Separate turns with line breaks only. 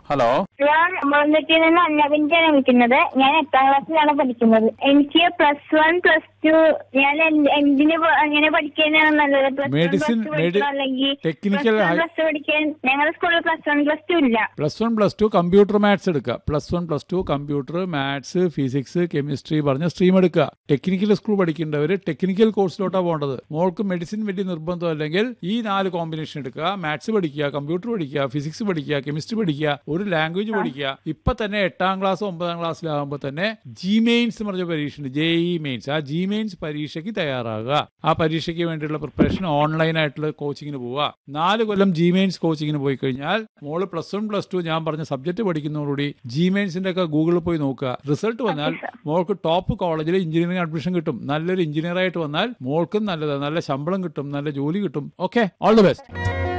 hello
ഞാൻ മണ്ണുറ്റിയിൽ നിന്ന് അന്നവിന്റെയാണ് വിളിക്കുന്നത് ഞാൻ എട്ടാം ക്ലാസ്സിലാണ് പഠിക്കുന്നത് എനിക്ക് പ്ലസ് വൺ പ്ലസ് ടു ഞാൻ എന്ത്- എന്തിന് പ- എങ്ങനെ പഠിക്കാനാണ് നല്ലത് plus one
Medicine,
plus two പഠിക്കണോ അല്ലെങ്കിൽ
technical
plus one
high-
plus two പഠിക്കാൻ ഞങ്ങളുടെ സ്കൂളിൽ പ്ലസ് വൺ പ്ലസ് ടു ഇല്ല
plus one plus two computer maths എടുക്കുക plus one plus two computer maths physics chemistry പറഞ്ഞ സ്ട്രീം എടുക്കുക ടെക്നിക്കൽ സ്കൂൾ പഠിക്കേണ്ടവർ ടെക്നിക്കൽ കോഴ്സിലോട്ടാണ് പോകേണ്ടത് മോൾക്ക് മെഡിസിൻ വലിയ നിർബന്ധം അല്ലെങ്കിൽ ഈ നാല് കോമ്പിനേഷൻ എടുക്കുക മാത്സ് പഠിക്കുക കമ്പ്യൂട്ടർ പഠിക്കുക ഫിസിക്സ് പഠിക്കുക കെമിസ്ട്രി പഠിക്കുക ഒരു ലാംഗ്വേജ് പഠിക്കുക ഇപ്പൊ തന്നെ എട്ടാം ക്ലാസ് ഒമ്പതാം ക്ലാസ്സിലാകുമ്പോൾ തന്നെ ജി മെയിൻസ് പറഞ്ഞ പരീക്ഷ ഉണ്ട് ജെ ഇ മെയിൻസ് ആ ജി മെയിൻസ് പരീക്ഷയ്ക്ക് തയ്യാറാകുക ആ പരീക്ഷയ്ക്ക് വേണ്ടിയുള്ള പ്രിപ്പറേഷൻ ഓൺലൈൻ ആയിട്ടുള്ള കോച്ചിങ്ങിന് പോവുക നാല് കൊല്ലം ജി മെയിൻസ് കോച്ചിങ്ങിന് പോയി കഴിഞ്ഞാൽ മോള് പ്ലസ് വൺ പ്ലസ് ടു ഞാൻ പറഞ്ഞ സബ്ജക്ട് പഠിക്കുന്നതോടുകൂടി ജി മെയിൻസിന്റെ ഒക്കെ ഗൂഗിളിൽ പോയി നോക്കുക റിസൾട്ട് വന്നാൽ മോൾക്ക് ടോപ്പ് കോളേജിൽ എഞ്ചിനീയറിംഗ് അഡ്മിഷൻ കിട്ടും നല്ലൊരു എഞ്ചിനീയർ ആയിട്ട് വന്നാൽ മോൾക്കും നല്ലതാണ് നല്ല ശമ്പളം കിട്ടും നല്ല ജോലി കിട്ടും ഓക്കെ ഓൾ ദി ബെസ്റ്റ്